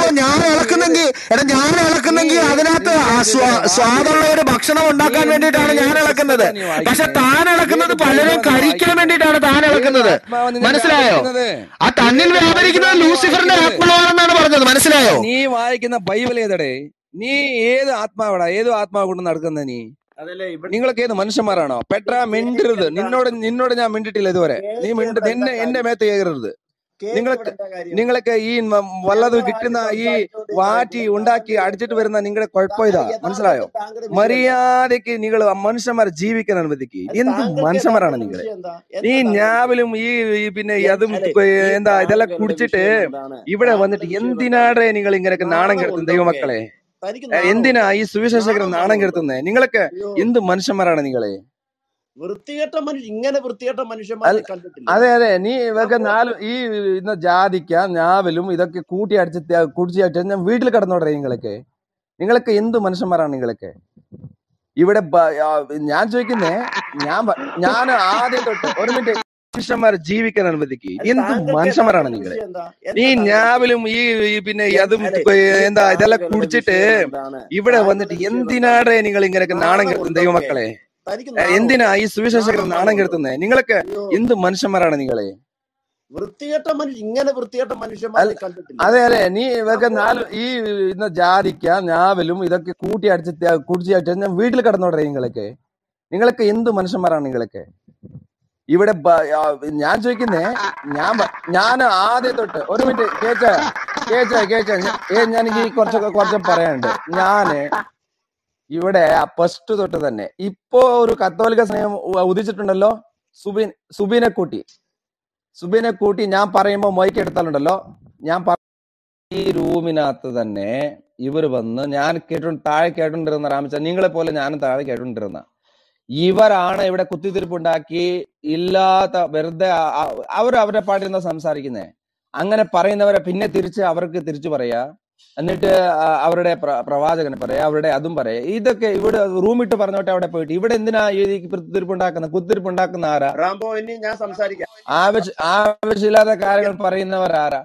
ഞാൻ ഇളക്കുന്നെങ്കിൽ എടാ ഞാൻ ഇളക്കുന്നെങ്കിൽ അതിനകത്ത് ആ സ്വാ- സ്വാദുള്ള ഒരു ഭക്ഷണം ഉണ്ടാക്കാൻ വേണ്ടിയിട്ടാണ് ഞാൻ ഇളക്കുന്നത് പക്ഷെ താൻ ഇളക്കുന്നത് പലരും കഴിക്കാൻ വേണ്ടിയിട്ടാണ് താൻ ഇളക്കുന്നത് മനസ്സിലായോ ആ തന്നിൽ വ്യാപരിക്കുന്നത് ലൂസിഫറിന്റെ ആത്മാവാണെന്നാണ് പറഞ്ഞത് മനസ്സിലായോ നീ വായിക്കുന്ന ബൈബിൾ ഏതടേ നീ ഏത് ആത്മാവടാ ഏത് ആത്മാവ് കൊണ്ട് നടക്കുന്ന നീ അതല്ലേ ഇവിടെ നിങ്ങളൊക്കെ ഏത് മനുഷ്യന്മാരാണോ പെട്ര മിണ്ടരുത് നിന്നോട് നിന്നോട് ഞാൻ മിണ്ടിട്ടില്ല ഇതുവരെ നീ മിണ്ട എന്നെ എന്റെ മേത്ത് കയറരുത് കേക്ക് നിങ്ങൾക്ക് ഇവിടെ എന്താ കാര്യം? നിങ്ങളൊക്കെ ഈ മ- വല്ലതും കിട്ടുന്ന ഈ വാറ്റി ഉണ്ടാക്കി അടിച്ചിട്ട് വരുന്ന നിങ്ങളുടെ കുഴപ്പം ഇതാ മനസ്സിലായോ താങ്കളുടെ വിഷയം മര്യാദക്ക് നിങ്ങൾ മനുഷ്യന്മാരെ ജീവിക്കാൻ അനുവദിക്ക് എന്താ? എന്ത് താങ്കൾക്ക് മനുഷ്യന്മാരാണ് യഥാർത്ഥ നിങ്ങൾ വിഷയം എന്താ? ഈ എന്താ ഞാവിലും ഈ ഈ പിന്നെ താങ്കൾ- അതും അല്ലെ, കൊ- ഈ എന്താ ഇതെല്ലാം താങ്കളുടെ കുടിച്ചിട്ട് വിഷയം എന്താണ്? ഇവിടെ താങ്കളുടെ വന്നിട്ട് വിഷയം എന്താണ്? എന്തിനാടെ നിങ്ങൾ ഇങ്ങനെയൊക്കെ നാണം നാണം കെടുത്തും ഉണ്ടോ? ദൈവമക്കളെ തനിക്ക് ഏ, നാണം എന്തിനാ ഉണ്ടോ? ഈ സുവിശേഷകരെ നാണം നാണം ഉണ്ടോ? കെടുത്തുന്നേ നിങ്ങളൊക്കെ അയ്യോ, എന്ത് മനുഷ്യന്മാരാണ് നിങ്ങളെ വൃത്തികെട്ട മനുഷ്യൻ ഇങ്ങനെ വൃത്തികെട്ട മനുഷ്യന്മാരെ അല്ല, കണ്ടിട്ടില്ല അതെ അതെ നീ ഇതൊക്കെ നാല് ഈ ഇന്ന് ജാതിക്ക ഞാവലും ഇതൊക്കെ കൂട്ടി അടിച്ച് ത- കുടിച്ച് അടിച്ച് ഞാൻ വീട്ടിൽ കിടന്നോട്ടെ നിങ്ങളൊക്കെ നിങ്ങളൊക്കെ എന്ത് മനുഷ്യന്മാരാണ് നിങ്ങളൊക്കെ ഇവിടെ ബ- ആ, ഞാൻ ചോദിക്കുന്നേ ഞാൻ പ- ഞാൻ ആദ്യം തൊട്ട് ഒരു മിനിറ്റ് മനുഷ്യന്മാരെ ജീവിക്കാൻ അനുവദിക്ക് അല്ല, എന്ത് താങ്കൾക്ക് മനുഷ്യന്മാരാണ് യഥാർത്ഥ നിങ്ങള് വിഷയം എന്താ? നീ എന്താ താങ്കൾ- ഞാവലും ഈ ഈ പിന്നെ അതും അല്ലെ, കൊ- ഈ എന്താ ഇതെല്ലാം താങ്കളുടെ കുടിച്ചിട്ട് വിഷയം എന്താണ്? ഇവിടെ താങ്കളുടെ വന്നിട്ട് വിഷയം എന്തിനാടെ നിങ്ങൾ ഇങ്ങനെയൊക്കെ നാണം നാണം കെടുത്തും ഉണ്ടോ? ദൈവമക്കളെ തനിക്ക് ഏ, നാണം എന്തിനാ ഉണ്ടോ? ഈ സുവിശേഷകരെ നാണം നാണം ഉണ്ടോ? കെടുത്തുന്നേ നിങ്ങളൊക്കെ അയ്യോ, എന്ത് മനുഷ്യന്മാരാണ് നിങ്ങളെ വൃത്തികെട്ട മനുഷ്യൻ ഇങ്ങനെ വൃത്തികെട്ട മനുഷ്യന്മാരെ കണ്ടിട്ടില്ല അതെ അതെ നീ ഇതൊക്കെ നാല് ഈ ഇന്ന് ജാതിക്ക ഞാവലും ഇതൊക്കെ കൂട്ടി അടിച്ച് ത- കുടിച്ച് അടിച്ച് ഞാൻ വീട്ടിൽ കിടന്നോട്ടെ നിങ്ങളൊക്കെ നിങ്ങളൊക്കെ എന്ത് മനുഷ്യന്മാരാണ് നിങ്ങളൊക്കെ ഇവിടെ ബ- ആ, ഞാൻ ചോദിക്കുന്നേ ഞാൻ പ- ഞാൻ ആദ്യം തൊട്ട് ഒരു മിനിറ്റ് കേച്ച കേച്ച കേച്ച ഞ- ഏ, ഞാൻ ഈ കുറച്ചൊക്കെ കുറച്ച് പറയാനുണ്ട് ഞാന് ഇവിടെ ഫസ്റ്റ് തൊട്ട് തന്നെ ഇപ്പോ ഒരു കത്തോലിക്ക സ്നേഹം ഉ- ഉദിച്ചിട്ടുണ്ടല്ലോ സുബിൻ സുബിനെ കൂട്ടി സുബിനെ കൂട്ടി ഞാൻ പറയുമ്പോ മൊയ്ക്ക് എടുത്താലുണ്ടല്ലോ ഞാൻ പറ- ഈ റൂമിനകത്ത് തന്നെ ഇവർ വന്ന് ഞാൻ കേട്ടു താഴെ കേട്ടോണ്ടിരുന്ന രാമച്ച നിങ്ങളെ പോലെ ഞാനും താഴെ കേട്ടോണ്ടിരുന്ന ഇവരാണ് ഇവിടെ കുത്തിത്തിരിപ്പുണ്ടാക്കി ഇല്ലാത്ത വെറുതെ അവർ അവരുടെ പാട്ടിരുന്ന സംസാരിക്കുന്നേ അങ്ങനെ പറയുന്നവരെ പിന്നെ തിരിച്ച് അവർക്ക് തിരിച്ചു പറയാ എന്നിട്ട് ആ, അവരുടെ പ്ര- പ്രവാചകനെ പറയാ അവരുടെ അതും പറയാ ഇതൊക്കെ ഇവിടെ റൂമിട്ട് പറഞ്ഞോട്ടെ അവിടെ പോയിട്ട് ഇവിടെ എന്തിനാ ഈ കുത്തിരിപ്പുണ്ടാക്കുന്ന കുത്തിരിപ്പുണ്ടാക്കുന്ന ആരാ റാംബോ ഇനി ഞാൻ സംസാരിക്കാം ആവശ്യ ആവശ്യമില്ലാത്ത കാര്യങ്ങൾ പറയുന്നവർ ആരാ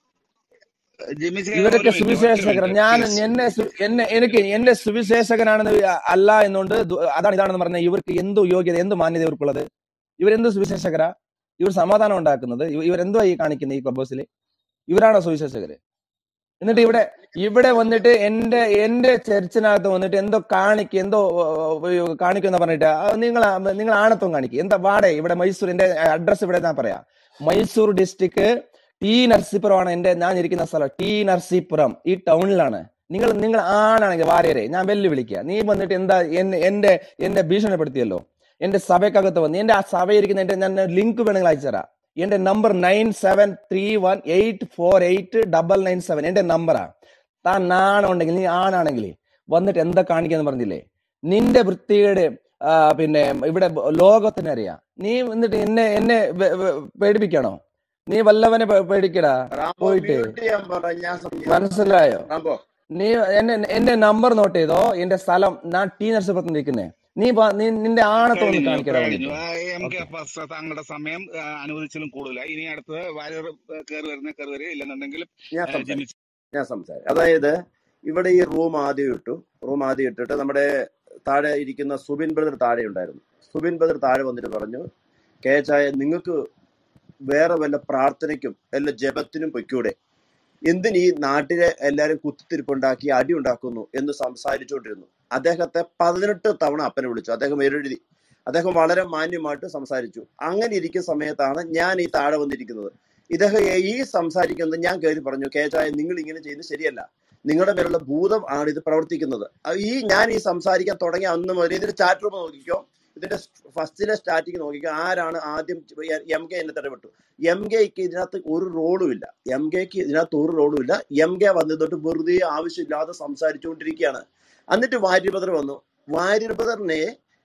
ജിമിച്ചേ ഇവരൊക്കെ ഒരു മിനിറ്റ് ഒറ്റ സുവിശേഷകർ മിനിറ്റ് ഞാൻ പ്ലീസ് എന്നെ സു- എന്നെ എനിക്ക് എന്റെ സുവിശേഷകനാണെന്ന് അല്ല എന്നുകൊണ്ട് ദു- അതാണ് ഇതാണെന്ന് പറഞ്ഞ ഇവർക്ക് എന്ത് യോഗ്യത എന്ത് മാന്യത ഇവർക്കുള്ളത് ഇവരെന്ത് സുവിശേഷകരാ ഇവർ സമാധാനം ഉണ്ടാക്കുന്നത് ഇവ- ഇവരെന്തോ ഈ കാണിക്കുന്നത് ഈ ക്ലബ് ഹൗസിൽ ഇവരാണോ സുവിശേഷകര് എന്നിട്ട് ഇവിടെ ഇവിടെ വന്നിട്ട് എന്റെ എന്റെ ചർച്ചിനകത്ത് വന്നിട്ട് എന്തോ കാണിക്ക് എന്തോ കാണിക്കുന്ന പറഞ്ഞിട്ട് നിങ്ങൾ നിങ്ങൾ ആണത്വം കാണിക്കും എന്താ വാടേ ഇവിടെ മൈസൂർ എന്റെ അഡ്രസ് ഇവിടെ ഞാൻ പറയാം മൈസൂർ ഡിസ്ട്രിക്ട് ടി നരസീപുരമാണ് എന്റെ ഞാൻ ഇരിക്കുന്ന സ്ഥലം ടി നരസീപുരം ഈ ടൗണിലാണ് നിങ്ങൾ നിങ്ങൾ ആണാണെങ്കിൽ വാര്യരെ ഞാൻ വെല്ലുവിളിക്കുക നീ വന്നിട്ട് എന്താ എന്നെ എന്റെ എന്റെ ഭീഷണിപ്പെടുത്തിയല്ലോ എന്റെ സഭയ്ക്കകത്ത് വന്ന് എന്റെ ആ സഭയിരിക്കുന്ന എന്റെ ഞാൻ ലിങ്ക് വേണമെങ്കിൽ അയച്ചുതരാം എന്റെ number nine seven three one eight four eight double nine seven എന്റെ നമ്പറാ താൻ നാണുണ്ടെങ്കിൽ നീ ആണാണെങ്കിൽ വന്നിട്ട് എന്താ കാണിക്കാന്ന് പറഞ്ഞില്ലേ നിന്റെ വൃത്തിയുടെ ആ, പിന്നെ ഇവിടെ ലോകത്തിന് അറിയാം നീ എന്നിട്ട് എന്നെ എന്നെ വെ- വെ- പേടിപ്പിക്കണോ നീ വല്ലവനെ പേ- പേടിക്കടാ റാംബോ പോയിട്ട് മ്യൂട്ട് ചെയ്യാൻ പറ ഞാൻ സംസാരിക്കാം മനസ്സിലായോ റാംബോ നീ എന്നെ എന്റെ നമ്പർ നോട്ട് ചെയ്തോ എന്റെ സ്ഥലം ഞാൻ ടി നരസിപുരത്ത് നിൽക്കുന്നേ നീ പ- നീ നിന്റെ ആണത്വം ഒന്ന് കഴിഞ്ഞു കാണിക്കടാ കഴിഞ്ഞു വന്നിട്ട് എം കെ ഓക്കെ ഫസ്റ്റ് താങ്കളുടെ സമയം ആ, അനുവദിച്ചാലും കൂടുതലായി ഇനി അടുത്തത് വാര്യർ കയറി വരുന്ന കയറി വരിക ഇല്ലെന്നുണ്ടെങ്കിൽ ഞാൻ ആ, സംസാരിക്കാം ജിമിച്ച് ഞാൻ സംസാരിക്കാം അതായത് ഇവിടെ ഈ റൂം ആദ്യം ഇട്ടു റൂം ആദ്യം ഇട്ടിട്ട് നമ്മുടെ താഴെ ഇരിക്കുന്ന സുബിൻ ബ്രദർ താഴെ ഉണ്ടായിരുന്നു സുബിൻ ബ്രദർ താഴെ വന്നിട്ട് പറഞ്ഞു കെ ചായ നിങ്ങൾക്ക് വേറെ വല്ല പ്രാർത്ഥനയ്ക്കും വല്ല ജപത്തിനും പൊയ്ക്കൂടെ എന്തിന് ഈ നാട്ടിലെ എല്ലാരും കുത്തിത്തിരിപ്പുണ്ടാക്കി അടി ഉണ്ടാക്കുന്നു എന്ന് സംസാരിച്ചുകൊണ്ടിരുന്നു അദ്ദേഹത്തെ പതിനെട്ട് തവണ അപ്പനെ വിളിച്ചു അദ്ദേഹം എഴുതി അദ്ദേഹം വളരെ മാന്യമായിട്ട് സംസാരിച്ചു അങ്ങനെ ഇരിക്കുന്ന സമയത്താണ് ഞാൻ ഈ താഴെ വന്നിരിക്കുന്നത് ഇദ്ദേഹം ഈ സംസാരിക്കുന്നത് ഞാൻ കയറി പറഞ്ഞു കേച്ചായ നിങ്ങൾ ഇങ്ങനെ ചെയ്യുന്നത് ശരിയല്ല നിങ്ങളുടെ മേലുള്ള ഭൂതം ആണ് ഇത് പ്രവർത്തിക്കുന്നത് അഹ് ഈ ഞാൻ ഈ സംസാരിക്കാൻ തുടങ്ങിയ അന്ന് മുതൽ ഇതിന്റെ ചാറ്റ് റൂം നോക്കിക്കോ ഇതിന്റെ ഫസ്റ്റിലെ സ്റ്റാർട്ടിങ് നോക്കിക്കോ ആരാണ് ആദ്യം എം കെ എന്നെ തടവിട്ടു എം കെക്ക് ഇതിനകത്ത് ഒരു റോളും ഇല്ല എം കെക്ക് ഇതിനകത്ത് ഒരു റോളും ഇല്ല എം കെ വന്നതൊട്ട് വെറുതെ ആവശ്യമില്ലാതെ സംസാരിച്ചുകൊണ്ടിരിക്കുകയാണ് എന്നിട്ട് വാര്യബദർ വന്നു വാര്യബദറിനെ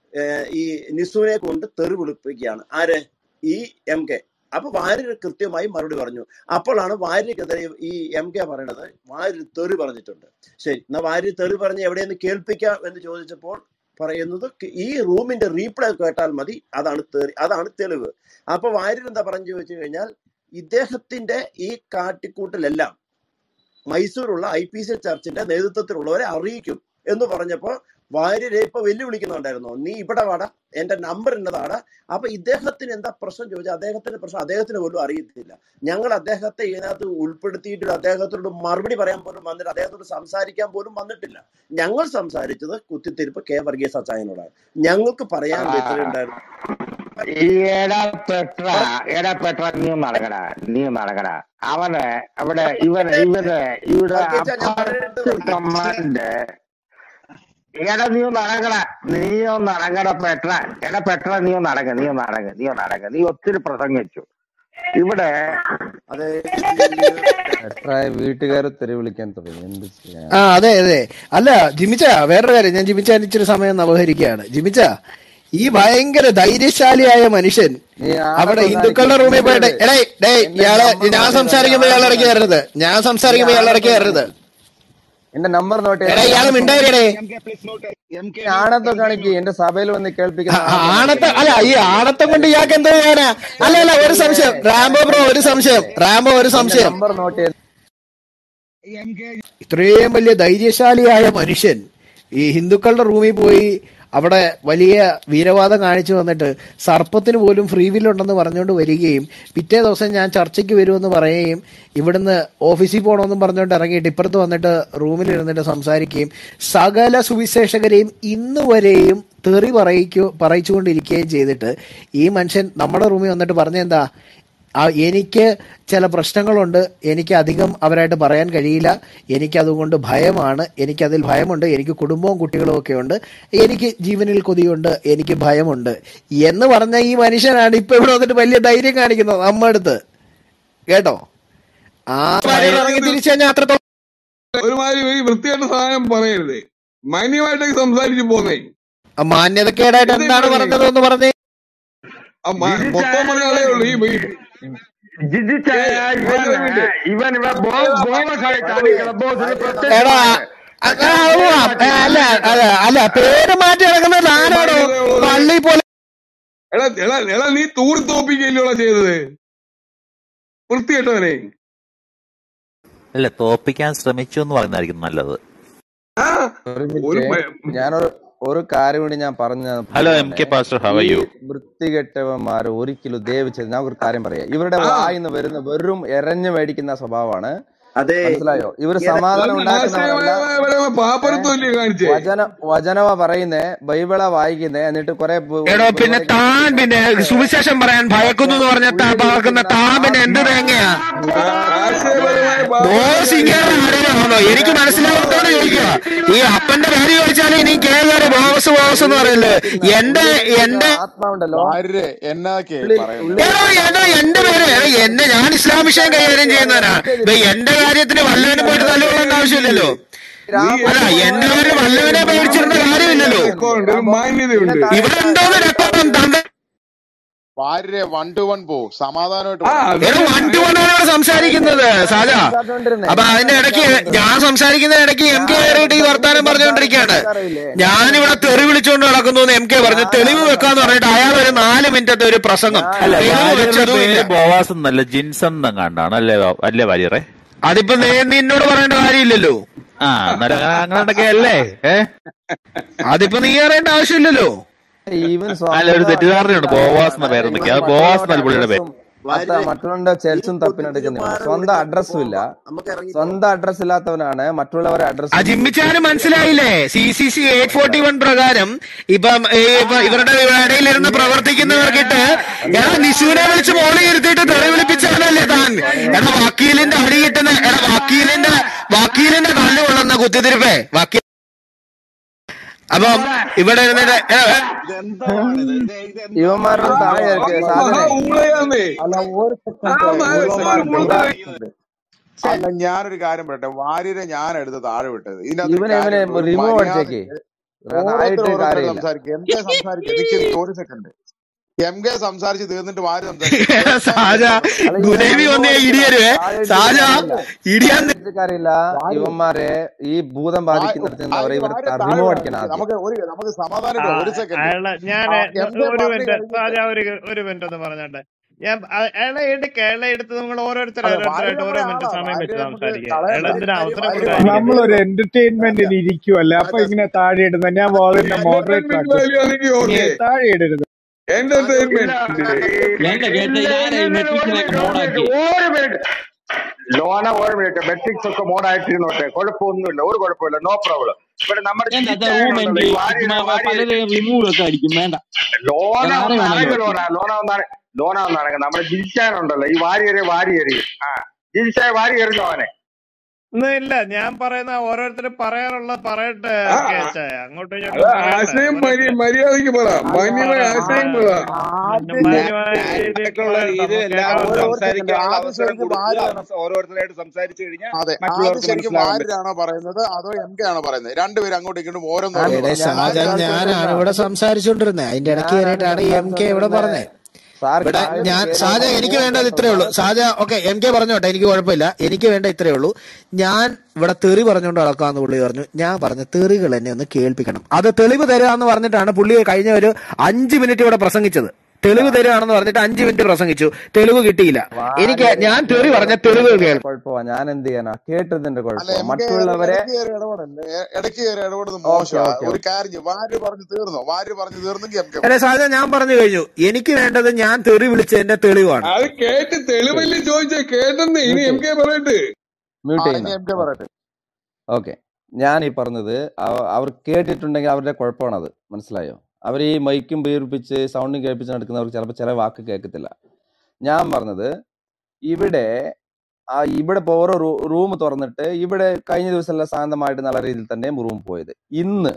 ഈ നിസുവിനെ കൊണ്ട് തെറി വിളിപ്പിക്കുകയാണ് ആര് ഈ എം കെ അപ്പൊ വാര്യർ കൃത്യമായി മറുപടി പറഞ്ഞു അപ്പോഴാണ് വാര്യക്കെതിരെ ഈ എം കെ പറയണത് വാര്യർ തെറി പറഞ്ഞിട്ടുണ്ട് ശരി എന്നാ വാര്യർ തെറി പറഞ്ഞ് എവിടെയെന്ന് കേൾപ്പിക്കാം എന്ന് ചോദിച്ചപ്പോൾ പറയുന്നത് ക- ഈ റൂമിന്റെ റീപ്ലേ കേട്ടാൽ മതി അതാണ് തെറി അതാണ് തെളിവ് അപ്പൊ വാര്യർ എന്താ പറഞ്ഞു ചോദിച്ചു കഴിഞ്ഞാൽ ഇദ്ദേഹത്തിന്റെ ഈ കാട്ടിക്കൂട്ടലെല്ലാം മൈസൂരുള്ള ഐ പി സി ചർച്ചിന്റെ നേതൃത്വത്തിലുള്ളവരെ അറിയിക്കും എന്ന് പറഞ്ഞപ്പോ വാര്യരെ ഇപ്പൊ വെല്ലുവിളിക്കുന്നുണ്ടായിരുന്നു നീ ഇവിടെ വാടാ എന്റെ നമ്പർ എന്നതാണ് അപ്പൊ ഇദ്ദേഹത്തിന് എന്താ പ്രശ്നം ചോദിച്ചാൽ അദ്ദേഹത്തിന്റെ പ്രശ്നം അദ്ദേഹത്തിന് പോലും അറിയത്തില്ല ഞങ്ങൾ അദ്ദേഹത്തെ ഇതിനകത്ത് ഉൾപ്പെടുത്തിയിട്ട് അദ്ദേഹത്തോട് മറുപടി പറയാൻ പോലും വന്നിട്ട് അദ്ദേഹത്തോട് സംസാരിക്കാൻ പോലും വന്നിട്ടില്ല ഞങ്ങൾ സംസാരിച്ചത് കുത്തിത്തിരിപ്പ് കെ വർഗീസ് അച്ചായനോടാണ് ഞങ്ങൾക്ക് പറയാനുള്ള ഇത്രയും ഉണ്ടായിരുന്നു എടാ പെട്ര എടാ പെട്ര നീ നടക്കടാ നീ നടക്കടാ അവന് അവിടെ ഇവന് ഇവന് ഇവിടെ വർഗീച്ച ഞാൻ പറയട്ടെ അപ്പുറത്ത് വർഗീച്ച കമാൻഡ് എടാ നീ ഒന്ന് നടക്കടാ നീ ഒന്ന് നടക്കട പെട്ര എടാ പെട്ര നീ ഒന്ന് നടക്ക നീ ഒന്ന് നടക്ക നീ ഒന്ന് നടക്ക നീ ഒത്തിരി പ്രസംഗിച്ചു ഇവിടെ അതെ എത്ര വീട്ടുകാർ തെറി വിളിക്കാൻ തുടങ്ങി എന്ത് ചെയ്യാൻ ആ അതെ അതെ അല്ല ജിമിച്ച വേറൊരു കാര്യം ഞാൻ ജിമിച്ചാൻ ഇച്ചിരി സമയം നവഹരിക്കുകയാണ് ജിമിച്ച ഈ ഭയങ്കര ധൈര്യശാലിയായ മനുഷ്യൻ നീ അവിടെ ആണത്തൊന്ന് ഹിന്ദുക്കളുടെ കാണിക്ക് റൂമിൽ പോയിട്ട് ഹിന്ദുക്കള് എടേ ഡേ എന്റെ ഇയാളെ നമ്പർ ഞാൻ നോട്ട് ചെയ്ത് സംസാരിക്കുമ്പോ ഇയാൾ ഇടയ്ക്ക് ആണത്തൊന്ന് കയറരുത് ഞാൻ നീ സംസാരിക്കുമ്പോ ഇയാൾ ഇടയ്ക്ക് ആണത്തൊന്ന് കയറരുത് എന്റെ നമ്പർ നോട്ട് എടാ ചെയ്ത് ഇയാള് ആണത്തൊന്ന് മിണ്ടായിരടേ M K please note M K നീ ആണത്തം കാണിക്ക് എന്റെ സഭയിൽ വന്ന് കേൾപ്പിക്കുന്ന ആണത്തം ആണത്ത കാണിക്ക് അല്ല ഈ ആണത്തം കൊണ്ട് ഇയാൾക്ക് എന്തോ ചെയ്യാനാ അല്ല അല്ല ഒരു സംശയം റാംബോ ബ്രോ ഒരു സംശയം റാംബോ ഒരു എന്റെ സംശയം നമ്പർ നോട്ട് ചെയ്ത് എം കെ ഇത്രയും വലിയ ധൈര്യശാലിയായ മനുഷ്യൻ ഈ ഹിന്ദുക്കളുടെ റൂമിൽ പോയി അവിടെ വലിയ വീരവാദം കാണിച്ചു വന്നിട്ട് സർപ്പത്തിന് പോലും ഫ്രീ വില്ലുണ്ടെന്ന് പറഞ്ഞുകൊണ്ട് വരികയും പിറ്റേ ദിവസം ഞാൻ ചർച്ചയ്ക്ക് വരുമെന്ന് പറയുകയും ഇവിടുന്ന് ഓഫീസിൽ പോകണമെന്നും പറഞ്ഞുകൊണ്ട് ഇറങ്ങിയിട്ട് ഇപ്പുറത്ത് വന്നിട്ട് റൂമിൽ ഇരുന്നിട്ട് സംസാരിക്കുകയും സകല സുവിശേഷകരെയും ഇന്ന് വരെയും തെറി പറയിക്കോ പറയിച്ചുകൊണ്ടിരിക്കുകയും ചെയ്തിട്ട് ഈ മനുഷ്യൻ നമ്മുടെ റൂമിൽ വന്നിട്ട് പറഞ്ഞെന്താ ആ എനിക്ക് ചില പ്രശ്നങ്ങളുണ്ട് എനിക്ക് അധികം അവരായിട്ട് പറയാൻ കഴിയില്ല എനിക്കതുകൊണ്ട് ഭയമാണ് എനിക്കതിൽ ഭയമുണ്ട് എനിക്ക് കുടുംബവും കുട്ടികളും ഒക്കെ ഉണ്ട് എനിക്ക് ജീവനിൽ കൊതിയുണ്ട് എനിക്ക് ഭയമുണ്ട് എന്ന് പറഞ്ഞ ഈ മനുഷ്യനാണ് ഇപ്പൊ ഇവിടെ വന്നിട്ട് വലിയ ധൈര്യം കാണിക്കുന്നത് നമ്മ അടുത്ത് കേട്ടോ ആ മനുഷ്യൻ ഇറങ്ങി തിരിച്ചു കഴിഞ്ഞാൽ അത്രത്തോളം ഒരുമാതിരി ഈ വൃത്തിയായിട്ട് സാധനം പറയരുത് മാന്യമായിട്ടൊക്കെ സംസാരിച്ചു പോന്നേ ആ മാന്യതക്കേടായിട്ട് എന്താണ് പറഞ്ഞത് എന്ന് പറഞ്ഞേ ആ മ- മൊത്തം പറഞ്ഞാലേ ഉള്ളൂ ഈ ഈ- ജിജിച്ചായ ഏയ് ഇവൻ ഒരു മിനിറ്റ് ഇവൻ ഇവിടെ ബോധമായിട്ടാണ് ഈ ക്ലബ് ഹൗസിൽ എടാ പ്രത്യക്ഷമായത് അ- ആ, ഉവ്വ. ഏ, അല്ല അല്ല അല്ല പേര് മാറ്റി നടക്കുന്നത് ആരാടോ മാന്യതയുള്ളത് പള്ളി പോലെ എടാ എടാ എടാ നീ തൂറി തോപ്പിക്കല്ലോടാ ചെയ്തത് വൃത്തിയായിട്ടവനെ അല്ല തോപ്പിക്കാൻ ശ്രമിച്ചു എന്ന് പറയുന്നതായിരിക്കും നല്ലത് ആ ഒരു ഒരു മിനിറ്റ് മ- ഞാനൊരു ഒരു കാര്യം കൂടി ഞാൻ പറഞ്ഞു ഹലോ എം പോവാണ് കെ പാസ്റ്റർ ഹവ് ഈ യു വൃത്തികെട്ടവന്മാർ ഒരിക്കലും ദേവിച്ചത് ഞാൻ ഒരു കാര്യം പറയാം ഇവരുടെ ആ വായിന്ന് വരുന്ന വെറും എരഞ്ഞു മേടിക്കുന്ന സ്വഭാവമാണ് അതെ മനസ്സിലായോ ഇവർ ഇങ്ങനെ സമാധാനം അല്ല ഉണ്ടാക്കുന്നവരല്ല ആശയപരമായ പാപ്പരത്വം ഇല്ലേ കാണിച്ചേ വചന വചനവ പറയുന്നേ ബൈബിള വായിക്കുന്നേ എന്നിട്ട് കുറെ എടോ പിന്നെ താൻ പിന്നെ സുവിശേഷം പറയാൻ ഭയക്കുന്നു എന്ന് പറഞ്ഞ പാർക്കുന്ന താൻ പിന്നെ എന്ത് തേങ്ങയാ ആശയപരമായ ബോസ് ഇങ്ങനെ ആരെയാണോ എനിക്ക് മനസ്സിലാവാത്തോണ്ട് ചോദിക്കുക ഈ അപ്പന്റെ പേര് ചോദിച്ചാലും ഇനി കേറി ബോസ് ബോസ് എന്ന് പറയല്ലേ എന്റെ എന്റെ ആത്മാവുണ്ടല്ലോ ആര് എന്നൊക്കെ ഉള്ളിൽ പറയുന്നത് ഉള്ളിൽ എടോ എടോ എന്റെ പേര് എടോ എന്നെ ഞാൻ ഇസ്ലാം വിഷയം കൈകാര്യം ചെയ്യുന്നവനാ ദേ എന്റെ കാര്യത്തിന് വല്ലവനും പോയിട്ട് തല്ലുകൊള്ളേണ്ട ആവശ്യമില്ലല്ലോ അല്ല എന്റെ പേര് വല്ലവനെ പേടിച്ചിരുന്ന കാര്യമില്ലല്ലോ റെക്കോർഡ് ഒരു മാന്യതയുണ്ട് ഇവിടെ എന്തോന്ന് രക്തം തന്റെ ആര് വൺ ടു വൺ പോ സമാധാനമായിട്ട് ആ പറ അത് എടോ വൺ ടു വൺ ആണ് സംസാരിക്കുന്നത് സാജ സംസാരിച്ചോണ്ടിരുന്നേ അപ്പൊ അതിന്റെ ഇടയ്ക്ക് ഞാൻ സംസാരിക്കുന്ന ഇടയ്ക്ക് എം കെ കയറിയിട്ട് ഈ വർത്താനം പറഞ്ഞുകൊണ്ടിരിക്കുകയാണ് അറിയില്ലേ ഞാനിവിടെ തെറി വിളിച്ചുകൊണ്ട് നടക്കുന്നു എന്ന് എം കെ പറഞ്ഞു തെളിവ് വെക്കാന്ന് പറഞ്ഞിട്ട് അയാൾ ഒരു നാല് മിനിറ്റത്തെ ഒരു പ്രസംഗം അല്ല തെളിവ് ഭാര്യയുടെ വെച്ചതും പേര് ഇല്ല ബോവാസ് എന്നല്ല ജിൻസൺ എന്നെങ്ങാണ്ടാണ് അല്ലേ അല്ലേ ഭാര്യറെ അതിപ്പോ നീ നിന്നോട് പറയേണ്ട കാര്യമില്ലല്ലോ ആ അന്നേരം അങ്ങനെയൊക്കെ അല്ലേ ഏ അതിപ്പോ നീ അറിയേണ്ട ആവശ്യമില്ലല്ലോ ഈവൻ അല്ല ഒരു തെറ്റിദ്ധാരണയുണ്ട് ബോവാസ് എന്ന പേരെന്നൊക്കെ അത് ബോവാസ് എന്നല്ല പുള്ളിയുടെ പേര് മറ്റുള്ളവരുടെ ചെൽസും തപ്പിനെടുക്കുന്നില്ല സ്വന്തം അഡ്രസ്സും ഇല്ല നമുക്ക് ഇറങ്ങി സ്വന്തം അഡ്രസ് ഇല്ലാത്തവനാണ് മറ്റുള്ളവരെ ആ അഡ്രസ് ജിമ്മിച്ചാന് മനസ്സിലായില്ലേ C C C eight forty one പ്രകാരം ഇപ്പം ഈ ഇപ്പൊ ഇവരുടെ ഇടയിലിരുന്ന് പ്രവർത്തിക്കുന്നവർക്കിട്ട് എടാ നിശുവിനെ വിളിച്ച് മോളി ഇരുത്തിയിട്ട് തെറി വിളിപ്പിച്ചാലല്ലേ താൻ എടാ വക്കീലിന്റെ അടി കിട്ടുന്ന എടാ വക്കീലിന്റെ വക്കീലിന്റെ കല്ല് കൊള്ളുന്ന കുത്തിത്തിരിപ്പേ വക്കീൽ അപ്പം ഇവിടെ ഇരുന്നിട്ട് ഏ, ഏ, ഇതെന്താണിത് ഇത് ഇത് ഇവന്മാരുടെ താഴെ ഇറക്കി അത് സാധനെ മഹാ ഊളയാന്നേ അല്ല ഒരു ആ സെക്കൻഡ് മ- ഒരു ഊള സെക്കൻഡ് അല്ല ഞാനൊരു കാര്യം പറയട്ടെ വാര്യരെ ഞാൻ എടുത്ത് താഴെ വിട്ടത് ഇതിനകത്ത് ഇവനെ ഇവനെ കാര്യമുണ്ട് ഒരു റിമൂവ് അടിച്ചേക്ക് മര്യാദക്ക് ആയിട്ട് ഓരോരുത്തർ ഓരോരുത്തർ കാര്യമില്ല സംസാരിക്കും എം കെ സംസാരിക്കും എനിക്ക് എനിക്ക് ഒരു സെക്കൻഡ് എം കെ സംസാരിച്ച് തീർന്നിട്ട് വാരി സംസാരിക്കും സാജ അല്ല ഗുനേവി ഇവനെ വന്നേ റിമൂവ് ഇടിയരുവേ താഴെ സാജ കാര്യമില്ല ഇടിയാൻ കാര്യമില്ല ഇവന്മാരെ ഈ ഭൂതം ബാധിക്കുന്നിടത്ത് നിന്ന് അവരെ ഇവർ വാര്യ താഴെ റിമൂവ് വിടാം അടിക്കണം ആദ്യം നമുക്ക് ഒരു നമുക്ക് ആ സമാധാനമായിട്ട് ഒരു സെക്കൻഡ് അയാളെ ഞാൻ എം കെ ഒരു പറഞ്ഞു മിനിറ്റ് കഴിഞ്ഞിട്ട് സാജ ഒരു ഒരു മിനിറ്റ് ഒന്ന് പറഞ്ഞോട്ടെ ഞാൻ അ- അയാളെ എടുക്ക അയാളെ എടുത്ത് നമ്മൾ ഓരോരുത്തർ അതെ വാര്യ ഓരോരുത്തരായിട്ട് ഓരോ നമ്മുടെ മിനിറ്റ് ആളാ സമയം വാര്യ വെച്ച് നമുക്ക് സംസാരിക്കുക കളയണ്ട അയാൾ എന്തിനാ വാര്യ അവസരം വാര്യ കൊടുക്കാതിരിക്കുന്നത് നമ്മളൊരു എന്റർടൈൻമെന്റിന് ഇരിക്കുവല്ലേ അപ്പൊ അതെ ഇങ്ങനെ താഴെ ഇടുന്ന ഞാൻ വാതിന്റെ മോഡറേറ്റർ എന്റർടൈൻമെന്റ് ആക്കി വാല്യൂ ആണെങ്കിൽ നീ ഓക്കെ താഴെ ഇടരുത് ഇല്ല എന്റർടൈൻമെന്റ് ഈ- എന്റെ കേട്ട ഇല്ല ഇതാരാ ഇല്ല ഈ ഇല്ല ഒരു മെട്രിക്സിനൊക്കെ മിനിറ്റ് ഒരു മിനിറ്റ് മോഡാക്കിയേ ഒരു മിനിറ്റ് ലോന ഒരു മിനിറ്റ് മെട്രിക്സ് ഒക്കെ മോഡായിട്ടിരുന്നോട്ടെ കുഴപ്പമൊന്നുമില്ല ഒരു കുഴപ്പമില്ല നോ പ്രോബ്ലം ഇവിടെ നമ്മുടെ എന്റെ അച്ഛൻ ജിൻചായൻ റൂം ഉണ്ടല്ലോ എന്റെ ഈ വാര്യര് വാര്യര് പലരെയും റിമൂവ് ഒക്കെ അടിക്കും വേണ്ട ലോന ഞാൻ ഒന്ന് ആരെ അടങ്ങ് വേണമല്ലോ ലോന ലോന ഒന്ന് അടങ്ങ് ലോന ഒന്ന് അടങ്ങ് നമ്മുടെ ജിൻചാൻ ഉണ്ടല്ലോ ഈ വാര്യര് വാരിയെറി ആ ജിൻചായ വാരി എറിഞ്ഞോ അവനെ ഒന്നും ഇല്ല ഞാൻ പറയുന്ന ഓരോരുത്തർ പറയാറുള്ള പറയട്ടെ ആ കേച്ചായ അങ്ങോട്ടും അത് ഇങ്ങോട്ടും പറയട്ടെ ആശയം മര്യ അവരൊക്കെ മര്യാദക്ക് പറ അല്ല മാന്യമായ പറ ആശയം പറ പറ പിന്നെ ആദ്യം ഞാൻ മാന്യമായ രീതിയിൽ ന്യായമായിട്ടുള്ള പറയട്ടെ രീതിയിൽ നമുക്ക് എല്ലാവർക്കും ഒരു കേൾക്കാം ഒരു സെക്കൻഡ് സംസാരിക്കാനുള്ള ആദ്യം അവസരം ശരിക്കും കൊടുക്കുക വാര്യരാണ് അവസ- ഓരോരുത്തരായിട്ട് സംസാരിച്ചു കഴിഞ്ഞാൽ അതെ ആദ്യം മറ്റുള്ളവർക്ക് ശരിക്കും മനസ്സിലാകാൻ പറ്റും വാര്യരാണോ പറയുന്നത് അതോ എം കെ ആണോ പറയുന്നത് രണ്ടുപേരും അങ്ങോട്ടും ഇങ്ങോട്ടും ഓരോന്ന് ഞാൻ ഓരോന്ന് എടേ പറഞ്ഞു ഞാൻ ഷാജാൻ വാര്യരാണ് ഞാനാണ് സംസാരിച്ചോണ്ടിരുന്ന ഇവിടെ സംസാരിച്ചുകൊണ്ടിരുന്നത് അതിന്റെ ഇടയ്ക്ക് ഞാനാണ് കയറിയിട്ടാണ് എം കെ ഇവിടെ സംസാരിച്ചോണ്ടിരുന്നത് പറഞ്ഞത് സാർ ഇവിടെ കാര്യം ഞാൻ കേൾക്കാൻ ഷാജ എനിക്ക് വേണ്ടത് ഇത്രേ ഉള്ളൂ ഷാജ ഓക്കെ എം കെ പറഞ്ഞോട്ടെ എനിക്ക് കുഴപ്പമില്ല എനിക്ക് വേണ്ട ഇത്രേ ഉള്ളൂ ഞാൻ ഇവിടെ തെറി പറഞ്ഞുകൊണ്ട് നടക്കാന്ന് പുള്ളി പറഞ്ഞു ഞാൻ പറഞ്ഞ തെറികൾ എന്നെ ഒന്ന് കേൾപ്പിക്കണം അത് തെളിവ് തരാന്ന് പറഞ്ഞിട്ടാണ് പുള്ളി കഴിഞ്ഞ ഒരു അഞ്ച് മിനിറ്റ് ഇവിടെ പ്രസംഗിച്ചത് തെളിവ് തരുവാണെന്ന് പറഞ്ഞിട്ട് അഞ്ച് മിനിറ്റ് പ്രസംഗിച്ചു തെളിവ് കിട്ടിയില്ല എനിക്ക് വാര്യര് ഞാൻ തെറി പറഞ്ഞ തെളിവ് കേട്ടതിന്റെ കേൾക്കും കുഴപ്പമാ ഞാൻ എന്ത് ചെയ്യാനാ കേട്ടതിന്റെ അല്ല കുഴപ്പമാ എം കെ മറ്റുള്ളവരെ ഇടയ്ക്ക് കയറി ഇടപെടല്ലേ എ- ഇടയ്ക്ക് കയറി ഇടപെടുന്നത് ഓക്കെ മോശമാ ഓക്കെ ഒരു ഓക്കെ കാര്യം ചെയ്യ്. വാര്യ പറഞ്ഞു തീർന്നോ വാര്യ പറഞ്ഞു തീർന്നെങ്കിൽ എം കെ എടേ ഷാജ ഞാൻ പറഞ്ഞു കഴിഞ്ഞു എനിക്ക് വേണ്ടത് ഞാൻ തെറി വിളിച്ചതിന്റെ തെളിവാണ് അത് കേട്ട് തെളിവല്ലേ ചോദിച്ചേ കേട്ടെന്ന് ഇനി മ്യൂട്ട് എം കെ പറയട്ടെ മ്യൂട്ട് ആ ചെയ്യുന്ന ഇനി എം കെ പറയട്ടെ ഓക്കെ ഞാൻ ഈ പറഞ്ഞത് അവ- അവർ കേട്ടിട്ടുണ്ടെങ്കിൽ അവരുടെ കുഴപ്പമാണത് മനസ്സിലായോ അവർ ഈ മൈക്കും വീർപ്പിച്ച് സൗണ്ടും കേൾപ്പിച്ച് നടക്കുന്നവർക്ക് ചിലപ്പോൾ ചില വാക്ക് കേൾക്കത്തില്ല ഞാൻ പറഞ്ഞത് ഇവിടെ ആ ഇവിടെ ഇപ്പോൾ ഓരോ റൂം തുറന്നിട്ട് ഇവിടെ കഴിഞ്ഞ ദിവസമെല്ലാം ശാന്തമായിട്ട് നല്ല രീതിയിൽ തന്നെ റൂം പോയത് ഇന്ന്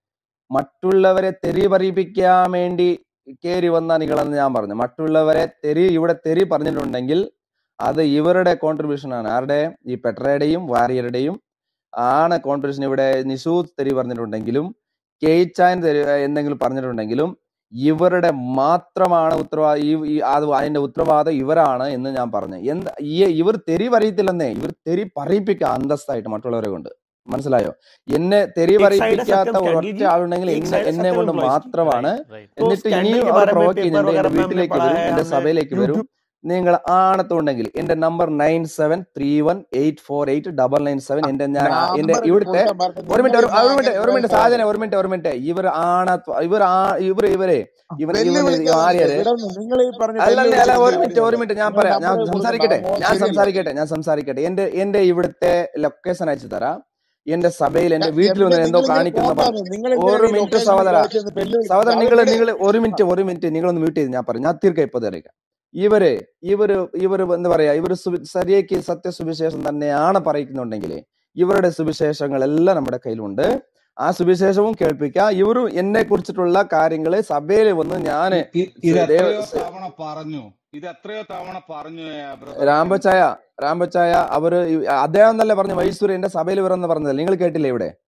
മറ്റുള്ളവരെ തെറി പറയിപ്പിക്കാൻ വേണ്ടി കയറി വന്ന നിങ്ങളെന്ന് ഞാൻ പറഞ്ഞു മറ്റുള്ളവരെ തെറി ഇവിടെ തെറി പറഞ്ഞിട്ടുണ്ടെങ്കിൽ അത് ഇവരുടെ കോൺട്രിബ്യൂഷൻ ആണ് ആരുടെ ഈ പെട്രയുടെയും വാരിയറുടെയും ആണ് കോൺട്രിബ്യൂഷൻ ഇവിടെ നിഷു തെറി പറഞ്ഞിട്ടുണ്ടെങ്കിലും കെയ്ച്ചാൻ തെറി എന്തെങ്കിലും പറഞ്ഞിട്ടുണ്ടെങ്കിലും ഇവരുടെ മാത്രമാണ് ഉത്തരവാദ ഈ ഈ- അത് അതിന്റെ ഉത്തരവാദം ഇവരാണ് എന്ന് ഞാൻ പറഞ്ഞു എന്ത് ഈ ഇവർ തെറി പറയത്തില്ലെന്നേ ഇവർ തെറി പറയിപ്പിക്കുക അന്തസ്സായിട്ട് മറ്റുള്ളവരെ കൊണ്ട് മനസ്സിലായോ എന്നെ തെറി एक साइड പറയിപ്പിക്കാത്ത सत्यम ഒരൊറ്റ कैंडी जी ആളുണ്ടെങ്കിൽ एक എന്നെ साइड എന്നെ सत्यम കൊണ്ട് एम्प्लॉयज की മാത്രമാണ് राइट राइट तो എന്നിട്ട് स्कैंडल ഇനിയും के അവർ बारे में പ്രൊവോക്ക് पेपर ചെയ്യുന്നുണ്ട് എന്റെ वगैरह में हमने വീട്ടിലേക്ക് पढ़ा വരും है എന്റെ हमने സഭയിലേക്ക് വരും यूट्यूब നിങ്ങൾ ആണത്തുണ്ടെങ്കിൽ എന്റെ number nine seven three one eight four eight double nine seven എന്റെ ഞാൻ എന്റെ നമ്പർ ഇവിടുത്തെ കൊടുക്കാൻ പറഞ്ഞു ഒരു മിനിറ്റ് നിങ്ങൾ ഒരു ഒരു ഇന്ന് മിനിറ്റ് അങ്ങനെ ഒരു പോയി മിനിറ്റ് പോയത് സാധന ഒരു മിനിറ്റ് ഒരു മിനിറ്റ് ഇവർ ആണത്വ ഇവർ ആ ഇവർ ഇവരെ ഇവൻ വെല്ലു ഇവൻ വിളിക്കാതല്ലേ ആര്യര് വിടുന്നു നിങ്ങൾ ഈ പറഞ്ഞ അല്ല വെല്ലു അല്ല അല്ല ഒരു വിളിച്ചിട്ട് മിനിറ്റ് ഒരു കാര്യമില്ല മിനിറ്റ് ഞാൻ നിങ്ങൾ പറയാം ഞാൻ നമ്പർ കൊടുക്കണ്ട സംസാരിക്കട്ടെ അത് ഞാൻ ശരിയല്ല സംസാരിക്കട്ടെ ഞാൻ സംസാരിക്കട്ടെ എന്റെ എന്റെ ഇവിടുത്തെ ലൊക്കേഷൻ അയച്ചു തരാം എന്റെ സഭയിൽ എന്റെ വീട്ടിൽ എം കെ വന്ന് എന്തോ നിങ്ങൾ ഇങ്ങനെ കാണിക്കുന്ന പറ പോകാതെ നിങ്ങൾ ഒരു എന്തിനാണ് ഈ മിനിറ്റ് ലൊക്കേഷൻ സഹോദര ചോദിച്ചത് വെല്ലു സഹോദരൻ വിളിക്കുന്നത് നിങ്ങൾ അവരുടെ നിങ്ങൾ ഒരു മിനിറ്റ് ഒരു മിനിറ്റ് നിങ്ങളൊന്ന് മ്യൂട്ട് ചെയ്ത് ഞാൻ പറയാം ഞാൻ തീർക്കാം ഇപ്പൊ തരേക്കാം ഇവര് ഇവര് ഇവര് എന്താ പറയാ ഇവര് സുവി- ശരിയാക്കി സത്യസുവിശേഷം തന്നെയാണ് പറയിക്കുന്നുണ്ടെങ്കിൽ ഇവരുടെ സുവിശേഷങ്ങളെല്ലാം നമ്മുടെ കയ്യിലുണ്ട് ആ സുവിശേഷവും കേൾപ്പിക്കാം ഇവരും എന്നെ കുറിച്ചിട്ടുള്ള കാര്യങ്ങള് സഭയിൽ വന്ന് ഞാന് ഇ- ഇ- ഇത് സ- ദേവ എത്രയോ സ- തവണ പറഞ്ഞു ഇത് എത്രയോ തവണ പറഞ്ഞു ബ്രദറെ രാംബച്ചായ രാംബച്ചായ അവര് ഈ- അദ്ദേഹം എന്നല്ലേ പറഞ്ഞു മൈസൂർ എന്റെ സഭയിൽ വരെന്ന് പറഞ്ഞത് നിങ്ങൾ കേട്ടില്ലേ ഇവിടെ